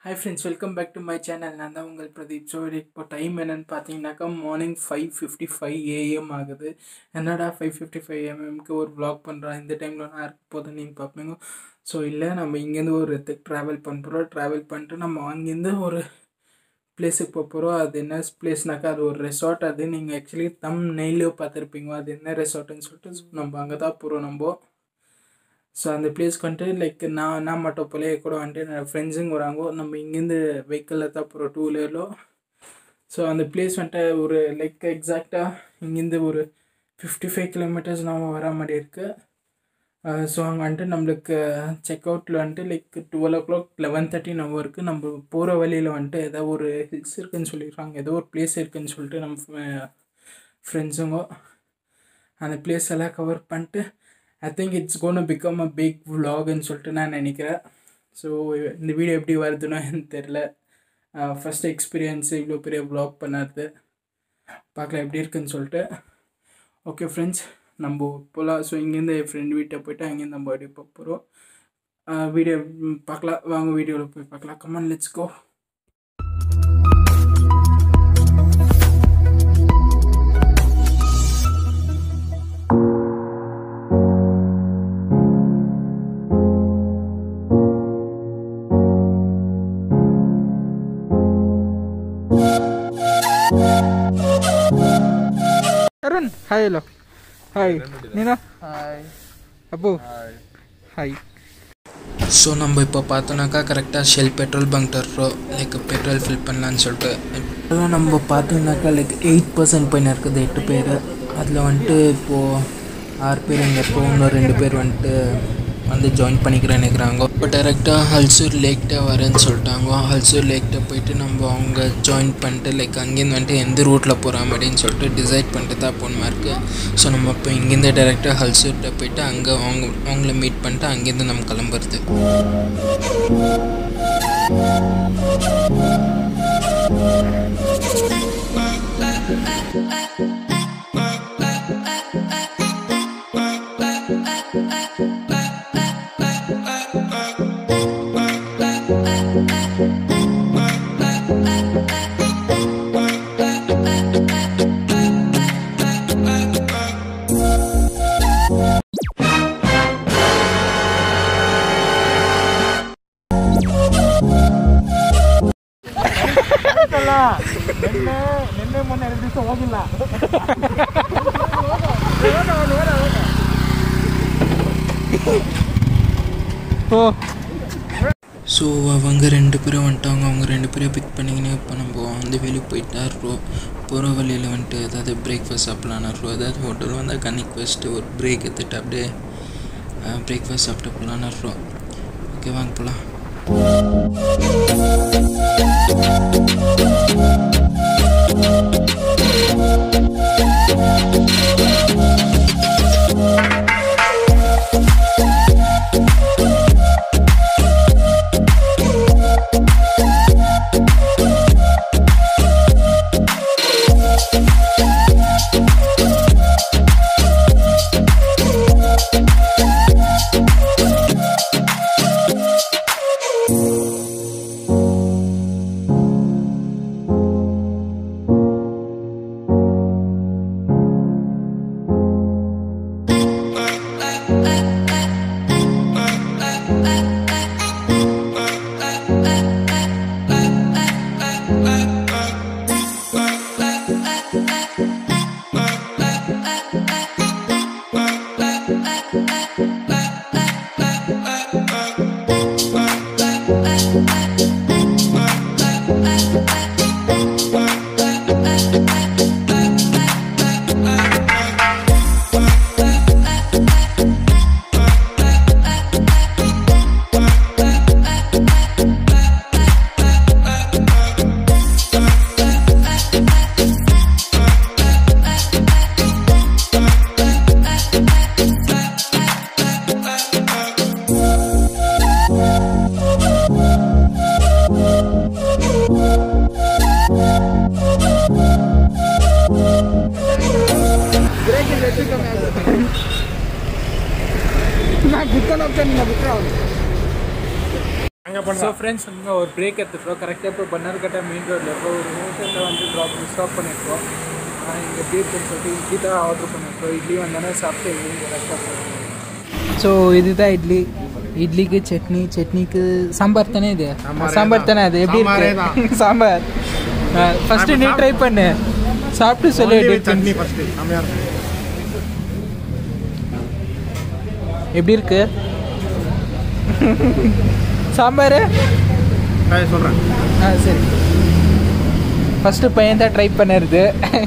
Hi friends welcome back to my channel நான் தான் உங்கள் பிரதீப் ஸோ இப்போ டைம் என்னென்னு பார்த்தீங்கன்னாக்கா morning five fifty five AM ஆகுது என்னடா ஃபைவ் ஃபிஃப்டி ஃபைவ் ஏஎம்க்கு ஒரு vlog பண்ணுறேன் இந்த டைமில் நான் இருக்க போதும் நீங்கள் பார்ப்பீங்க ஸோ இல்லை நம்ம இங்கேருந்து ஒரு இடத்துக்கு ட்ராவல் பண்ணுறோம் ட்ராவல் பண்ணிட்டு நம்ம அங்கேருந்து ஒரு பிளேஸுக்கு போக போகிறோம் அது என்ன பிளேஸ்னாக்கா அது ஒரு ரெசார்ட் அது நீங்கள் ஆக்சுவலி தம் நெய்லியோ பார்த்துருப்பீங்க அது என்ன ரெசார்ட்டுன்னு சொல்லிட்டு so நம்ம அங்கே தான் போகிறோம் நம்ம ஸோ அந்த பிளேஸ்க்கு வந்துட்டு லைக் நான் நான் மட்டும் போல என் கூட வந்துட்டு என்னோடய ஃப்ரெண்ட்ஸுங்க வராங்க நம்ம இங்கேருந்து வெஹிக்கிளில் தான் போகிறோம் டூ வீலரில் ஸோ அந்த பிளேஸ் வந்துட்டு ஒரு லைக் எக்ஸாக்டாக இங்கேருந்து ஒரு ஃபிஃப்டி ஃபைவ் கிலோமீட்டர்ஸ் நம்ம வர மாதிரி இருக்குது ஸோ அங்கே வந்துட்டு நம்மளுக்கு செக் அவுட்டில் வந்துட்டு like twelve o'clock eleven thirteen ஹவருக்கு நம்ம போகிற வழியில் வந்துட்டு ஏதோ ஒரு ஹில்ஸ் இருக்குன்னு சொல்லியிருக்காங்க ஏதோ ஒரு பிளேஸ் இருக்குன்னு சொல்லிட்டு நம்ம ஃப்ரெண்ட்ஸுங்க அந்த பிளேஸ் எல்லாம் கவர் பண்ணிட்டு I think it's gonna become a big விலாக்னு சொல்லிட்டு நான் நினைக்கிறேன் ஸோ இந்த வீடியோ எப்படி வருதுன்னு எனக்கு தெரில ஃபஸ்ட் எக்ஸ்பீரியன்ஸ் இவ்வளோ பெரிய விலாக் பண்ணாது பார்க்கலாம் எப்படி இருக்குன்னு சொல்லிட்டு ஓகே ஃப்ரெண்ட்ஸ் நம்ம போகலாம் ஸோ இங்கேருந்து என் ஃப்ரெண்ட் வீட்டை போயிட்டு அங்கேருந்து நம்ம அப்படியே போக போகிறோம் வீடியோ பார்க்கலாம் வாங்க வீடியோவில் போய் பார்க்கலாம் come on let's go Arun hi hello hi ನೀನು ಅಪ್ಪು ಹಾಯ್ ஸோ நம்ம இப்போ பார்த்தோன்னாக்கா கரெக்டாக ஷெல் பெட்ரோல் பங்க் தர்றோம் லைக் பெட்ரோல் ஃபில் பண்ணலான்னு சொல்லிட்டு இப்போலாம் நம்ம பார்த்தோம்னாக்கா லைக் எயிட் பர்சன்ட் போயின்னு இருக்குது எட்டு பேர் அதில் வந்துட்டு இப்போது ஆறு பேர் இங்கே இப்போ இன்னும் ரெண்டு பேர் வந்துட்டு வந்து ஜாயின் பண்ணிக்கிறேன்னு நினைக்கிறாங்க இப்போ டேரெக்டாக ஹல்சூர் லேக்கிட்ட வரேன்னு சொல்லிட்டாங்க ஹல்சூர் லேக்கிட்ட போயிட்டு நம்ம அவங்க ஜாயின் பண்ணிட்டு லைக் அங்கேருந்து வந்துட்டு எந்த ரூட்டில் போகிறோம் அப்படின்னு சொல்லிட்டு டிசைட் பண்ணிட்டு தான் போகணுமா இருக்குது ஸோ நம்ம இப்போ இங்கேருந்து டேரெக்டாக ஹல்சூர்கிட்ட போயிட்டு அங்கே அவங்க அவங்கள மீட் பண்ணிட்டு அங்கேருந்து நம்ம கிளம்புறது ஸோ அவங்க ரெண்டு பேரும் வந்துட்டாங்க அவங்க ரெண்டு பேரும் பிக் பண்ணிக்கினே இப்போ நம்ம வந்து வெளியே போயிட்டாருறோம் போகிற வழியில் வந்துட்டு ஏதாவது பிரேக்ஃபாஸ்ட் சாப்பிட்லான்னு ஏதாவது ஹோட்டல் வந்தால் கன்னிக்கு வச்சுட்டு ஒரு பிரேக் எடுத்துட்டு அப்படியே பிரேக்ஃபாஸ்ட் சாப்பிட்டு போகலான்னு ஓகே வாங்க போகலாம் ஸோ ஃப்ரெண்ட்ஸ் நம்ம ஒரு பிரேக் எடுத்துட்டோம் கரெக்டாக இப்போ பன்னார்கட்டா மெயின் ரோட்டில் இப்போ ஒரு ஹோட்டலில் வந்து ட்ராப் ஸ்டாப் பண்ணியிருக்கோம் இங்கே எப்படி இருக்குன்னு சொல்லிட்டு இட்லி தான் ஆர்டர் பண்ணியிருக்கோம் இட்லி வந்தோடனே சாப்பிட்டு இங்கே கரெக்டாக ஸோ இதுதான் இட்லி இட்லிக்கு சட்னி சட்னிக்கு சாம்பார் தானே இது சாம்பார் தானே அது எப்படி இருக்கு சாம்பார் ஃபர்ஸ்ட் நீ ட்ரை பண்ணு சாப்பிட்டு சொல்லு எப்படி சட்னி இருக்குன்னு. ஃபஸ்ட்டு செம்மையாக இருக்கும் எப்படி இருக்கு சாம்பார் நான் சொல்கிறேன் ஆ சரி ஃபஸ்ட்டு பையன் தான் ட்ரை பண்ணுறது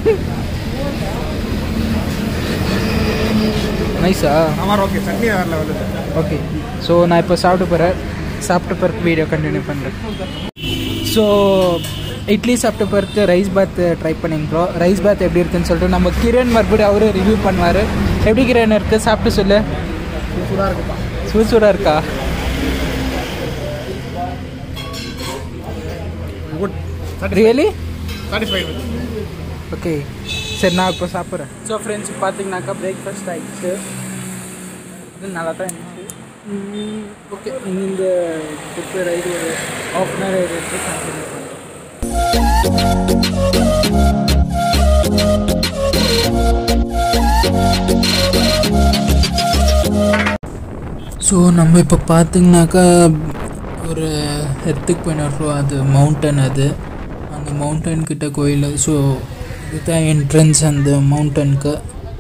நைஸா சாம்பார் ஓகே சட்னி வேறு லெவலில் ஓகே ஸோ நான் இப்போ சாப்பிட்டு போகிறேன் சாப்பிட்ட பிறகு வீடியோ கண்டினியூ பண்ணுறேன் ஸோ இட்லி சாப்பிட்ட பிறகு ரைஸ் பாத் ட்ரை பண்ணிக்கிறோம் ரைஸ் பாத் எப்படி இருக்குன்னு சொல்லிட்டு நம்ம கிரண் மறுபடியும் அவரு ரிவ்யூ பண்ணுவார் எப்படி கிரண் இருக்குது சாப்பிட்டு சொல்லு சூடாக இருக்குப்பா சுடு சூடாக இருக்கா குட் ரியலி சாட்டிஸ்ஃபைடு ஓகே சரி நான் இப்போ சாப்பிட்றேன் ஸோ ஃப்ரெண்ட்ஸ் பார்த்தீங்கன்னாக்கா பிரேக்ஃபாஸ்ட் ஆகிடுச்சு இது நல்லா தான் இருந்துச்சு ஓகே இந்த ப்ரிப்பேர் ஆகிட்டு ஒரு ஆஃப் அன் ஹவர் ஆகிடுச்சு கண்டினியூ பண்ணுறோம் ஸோ நம்ம இப்போ பார்த்தீங்கன்னாக்கா ஒரு இடத்துக்கு போயிடுறோம் அது மவுண்டன் அது அந்த மவுண்டன் கிட்ட கோயில் ஸோ இதுதான் என்ட்ரன்ஸ் அந்த மவுண்டனுக்கு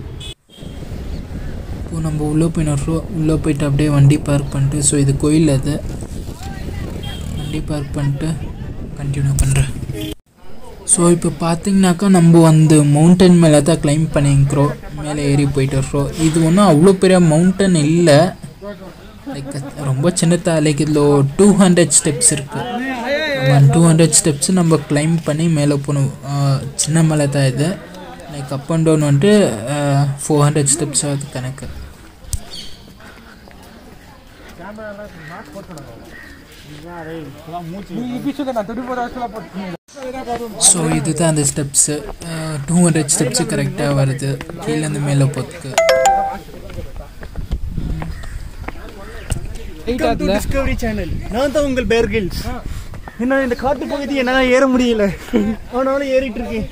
இப்போ நம்ம உள்ளே போயிடுறோம் உள்ளே போயிட்டு அப்படியே வண்டி பார்க் பண்ணிட்டு ஸோ இது கோயில் அது வண்டி பார்க் பண்ணிட்டு கண்டினியூ பண்ணுறேன் ஸோ இப்போ பார்த்தீங்கன்னாக்கா நம்ம அந்த மவுண்டன் மேலே தான் கிளைம் பண்ணிக்கிறோம் மேலே ஏறி போயிட்டு வர்றோம் இது ஒன்றும் அவ்வளோ பெரிய மவுண்டன் இல்லை லைக் ரொம்ப சின்னதா லைக் இதில் டூ ஹண்ட்ரட் ஸ்டெப்ஸ் இருக்குது டூ ஹண்ட்ரட் ஸ்டெப்ஸ் நம்ம கிளைம் பண்ணி மேலே போகணும் ஆஹ் சின்ன மலை தான் இது லைக் அப் அண்ட் டவுன் வந்துட்டு ஃபோர் ஹண்ட்ரட் ஸ்டெப்ஸ் ஆகுது கணக்கு ஸோ இதுதான் அந்த ஸ்டெப்ஸு டூ ஹண்ட்ரட் ஸ்டெப்ஸு கரெக்டாக வருது கீழேருந்து மேலே போகிறதுக்கு டிஸ்கவரி சேனல் நான் தான் உங்கள் பேர் கில்ஸ் என்ன இந்த காட்டு பகுதி என்னால் ஏற முடியல ஆனாலும் ஏறிட்டு இருக்கேன்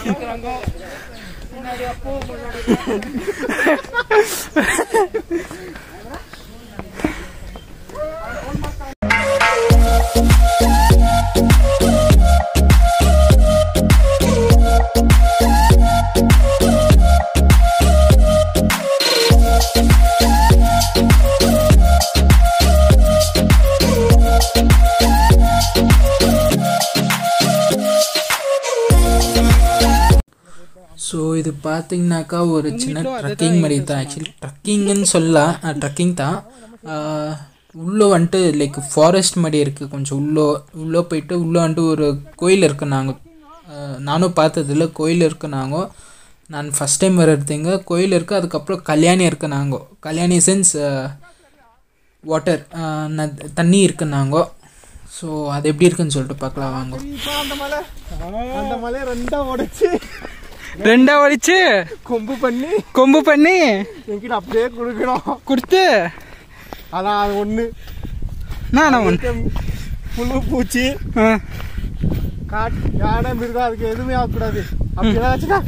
ஸோ இது பார்த்தீங்கன்னாக்கா ஒரு சின்ன ட்ரக்கிங் மாதிரி தான் ஆக்சுவலி ட்ரக்கிங்னு சொல்லலாம் ட்ரக்கிங் தான் ஆஹ் உள்ளே வந்துட்டு லைக் ஃபாரஸ்ட் மாதிரி இருக்குது கொஞ்சம் உள்ளே உள்ளே போயிட்டு உள்ளே வந்துட்டு ஒரு கோயில் இருக்கு நாங்கள் நானும் பார்த்ததில்ல கோயில் இருக்கு நாங்கள் நான் ஃபஸ்ட் டைம் வர்றதுங்க கோயில் இருக்குது அதுக்கப்புறம் கல்யாணி இருக்கு நாங்கள் கல்யாணி சென்ஸ் வாட்டர் தண்ணி இருக்கு நாங்கள் ஸோ அது எப்படி இருக்குன்னு சொல்லிட்டு பார்க்கலாம் வாங்க அந்த மலை அந்த மலை ரெண்டா உடைச்சு ரெண்டா வலிச்சு கொம்பு பண்ணி கொம்பு பண்ணி என்கிட்ட அப்படியே கொடுக்கணும் கொடுத்து அதான் அது ஒன்று நான் ஒன்று புழு பூச்சி காட் யானை மிருகம் அதுக்கு எதுவுமே ஆகக்கூடாது அப்படி ஏதாச்சுன்னா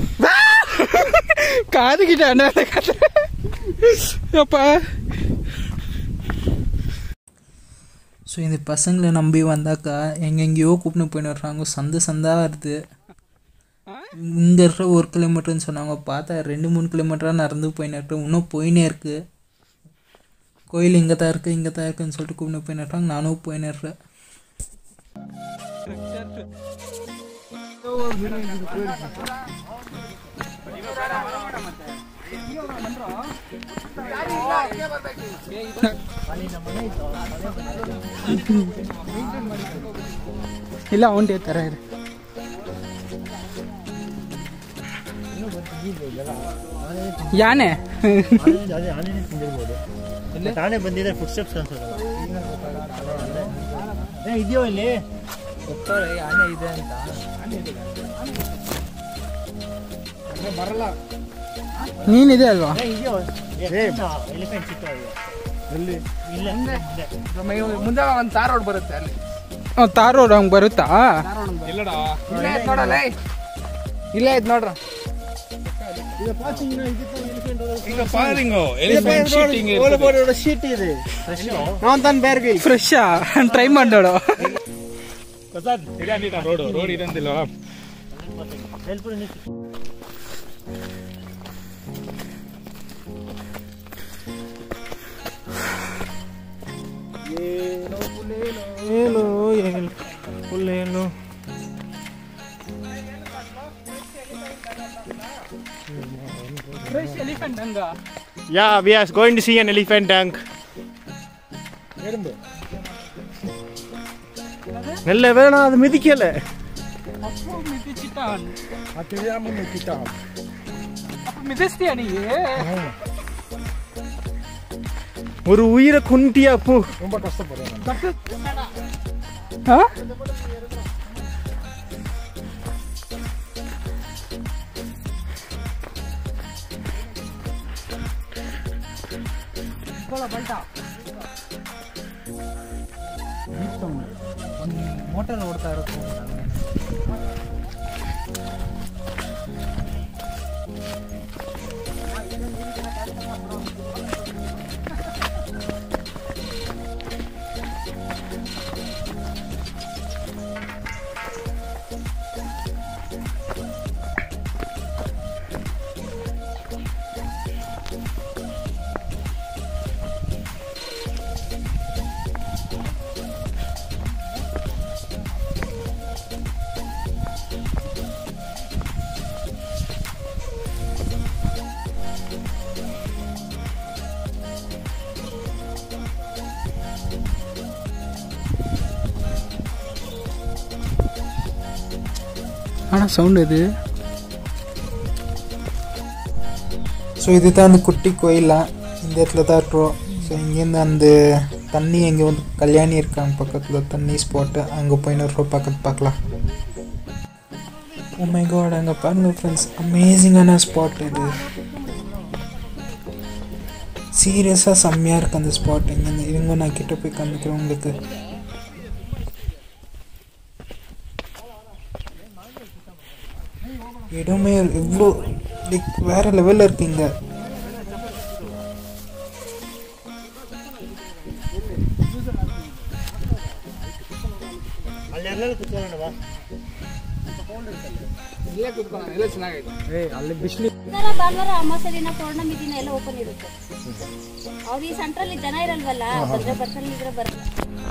காது கிட்ட அண்ணா அப்பா ஸோ இந்த பசங்களை நம்பி வந்தாக்கா எங்கெங்கேயோ கூப்பிட்டு போயின்னு வர்றாங்க சந்து சந்தா வருது இங்கே இருக்கிற ஒரு கிலோமீட்டர்னு சொன்னாங்க பார்த்தா ரெண்டு மூணு கிலோமீட்டராக நடந்து போயின்னு இருக்கு இன்னும் போயினே இருக்கு கோயில் இங்கே தான் இருக்குது இங்கே தான் இருக்குன்னு சொல்லிட்டு கூப்பிட்டு போயின்னு இருக்காங்க நானும் போயின்னு இருக்கேன் ಇಲ್ಲ ಅವನ್ ಥರ ಇದೆ ಯಾನೆ ತಾನೇ ಬಂದಿದೆ ಫುಡ್ ಸ್ಟೆಪ್ಸ್ ಅನ್ಸೋದು ಇದೆಯೋ ಇಲ್ಲಿ ಯಾನೆ ಇದೆ ಅಂತ ಬರಲ್ಲ ನೀನಿದೆ ಅಲ್ವಾ ಇದೆಯೋ ಎಲಿಫೆಂಟ್ ಸಿಗ್ತಾ ಇದೆ ಎಲ್ಲಿ ಮುಂದೆ ಒಂದು ತಾರ್ ರೋಡ್ ಬರುತ್ತೆ ಅಲ್ಲಿ ತಾರ್ ರೋಡ್ ಹಂಗೆ ಬರುತ್ತಾ ಇಲ್ಲೇ ಐತ್ ನೋಡಲ್ಲ ಇಲ್ಲೇ ಐತ್ ನೋಡ್ರ ಈಗ ಪಾಸಿಂಗ್ ಎಲಿಫೆಂಟ್ ಈಗ ಪಾರಿಂಗು ಎಲಿಫೆಂಟ್ ಶೀಟಿಂಗ್ ಶೀಟ್ ಇದೆ ನಾನ್ ತಾನು ಬೇರೆ ಗೈ ಫ್ರೆಶಾ ಟ್ರೈ ಮಾಡೋಳು ರೋಡ್ ರೋಡ್ ಇರಂದಿಲ್ಲ ಏನು ಏನು ಫುಲ್ಲೇನು ಫ್ರೆಶ್ ಎಲಿಫೆಂಟ್ ಹಂಗ yeah we are going to see an elephant tank மெல்ல வேணாம் அது மிதிக்கல ಅಪ್ಪು ಮಿದಿಚಿತಾನ್ ಅಪ್ಪ ಮಿದಿಸ್ತೀಯ ನೀ ஒரு உயிரை கொண்டியா போ ಹಾ ಮೋಟರ್ ಓಡ್ತಾ ಇರುತ್ತೆ ஆனால் சவுண்ட் இது ஸோ இதுதான் அந்த குட்டி கோயிலாம் இந்த இடத்துல தான் இருக்கிறோம் ஸோ இங்கேருந்து அந்த தண்ணி எங்கே வந்து கல்யாணி இருக்காங்க பக்கத்தில் தண்ணி ஸ்பாட்டு அங்கே போய் நிறுவோம் பக்கத்து பார்க்கலாம் உண்மை காட் அங்கே பாருங்க ஃப்ரெண்ட்ஸ் அமேசிங்கான ஸ்பாட் இது சீரியஸாக செம்மையாக இருக்குது அந்த ஸ்பாட் இங்கேருந்து இருங்க நான் கிட்ட போய் காமிக்கிறேன் உங்களுக்கு இடமே இவ்வளோ லைக் வேறு லெவலில் இருக்கீங்க ಇಲ್ಲೇ ಕೂತ್ಕೊಳ್ಳೋಣ ಎಲ್ಲ ಚೆನ್ನಾಗೈತೆ ಬುಧವಾರ ಭಾನುವಾರ ಅಮಾವಾಸ್ಯ ದಿನ ಪೌರ್ಣಮಿ ದಿನ ಎಲ್ಲ ಓಪನ್ ಇರುತ್ತೆ ಅವ್ರು ಈ ಸೆಂಟ್ರಲ್ಲಿ ಜನ ಇರಲ್ವಲ್ಲ ಬಂದ್ರೆ ಬರ್ತಾರೆ ಇದ್ರೆ ಬರಲ್ಲ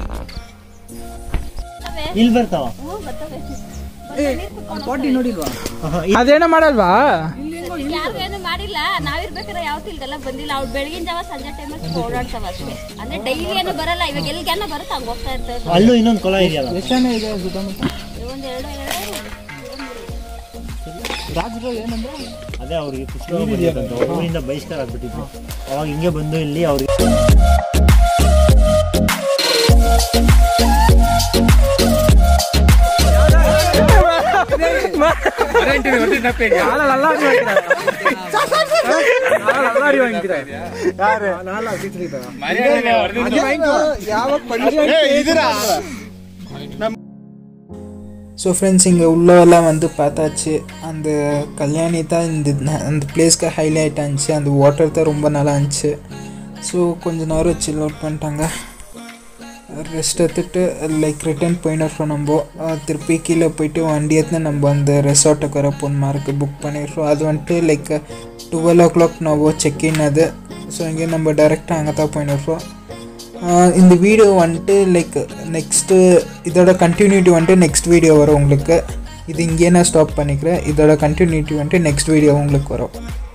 ಬರ್ತವೆ. ಇಲ್ಲಿ ಬರ್ತಾವ ಹ್ಞೂ ಬರ್ತವೆ ಬಂದ್ರೆ ನೀರ್ ಕುಡ್ಕೊಂಡು ಹೋಗ್ತವೆ. ನೋಡಿಲ್ವಾ ಅದೇನೋ ಮಾಡಲ್ವಾ ಯಾರು ಏನು ಮಾಡಿಲ್ಲ ನಾವಿರ್ಬೇಕಾದ್ರೆ ಯಾವತ್ತೂ ಇಲ್ಗೆಲ್ಲ ಬಂದಿಲ್ಲ ಅವ್ಳು ಬೆಳಗಿನ ಜಾವ ಸಂಜೆ ಟೈಮಲ್ಲಿ ಓಡಾಡ್ತಾವ ಅಷ್ಟೇ ಅಂದ್ರೆ ಡೈಲಿ ಏನು ಬರಲ್ಲ ಇವಾಗ ಎಲ್ಲಿಗೆಲ್ಲ ಬರುತ್ತೆ ಹಂಗ ಹೋಗ್ತಾ ಇರ್ತವೆ ಅಲ್ಲೂ ಇನ್ನೊಂದು ಕೊಳ ಇದೆಯಲ್ಲ ಒಂದ್ ಎರಡು ಎರಡು ಅದೇ ಅವ್ರಿಗೆ ಪುಸ್ತಕ ಊರಿಂದ ಬಹಿಷ್ಕಾರ ಆಗ್ಬಿಟ್ಟಿದ್ರು ಅವಾಗ ಹಿಂಗೆ ಬಂದು ಇಲ್ಲಿ ಅವ್ರಿಗೆ ஸோ ஃப்ரெண்ட்ஸ் இங்கே உள்ளவெல்லாம் வந்து பார்த்தாச்சு அந்த கல்யாணி தான் இந்த அந்த பிளேஸ்க்கு ஹைலைட் ஆச்சு அந்த வாட்டர் தான் ரொம்ப நல்லா இருந்துச்சு ஸோ கொஞ்ச நேரம் சில் அவுட் பண்ணிட்டாங்க ரெஸ்ட் எடுத்துட்டு லைக் ரிட்டர்ன் போயிடுறோம் நம்ம அஹ் திருப்பி கீழே போயிட்டு வண்டி எடுத்து நம்ம அந்த ரெசார்ட்டுக்கு வர போன மாதிரி புக் பண்ணிடுறோம் அது வந்துட்டு லைக் டுவெல் ஓ கிளாக் ನಾವು ಚೆಕ್ ಇನ್ ಅದು ಸೊ ಹಿಂಗೆ நம்ம டேரெக்டாக அங்கே தான் போயிடுறோம் ஆஹ் இந்த வீடியோ வந்துட்டு லைக் நெக்ஸ்ட்டு இதோட கண்டினியூட்டி வந்துட்டு நெக்ஸ்ட் வீடியோ வரும் உங்களுக்கு இது இங்கேயே நான் ஸ்டாப் பண்ணிக்கிறேன் இதோட கண்டினியூட்டி வந்துட்டு நெக்ஸ்ட் வீடியோ உங்களுக்கு வரும்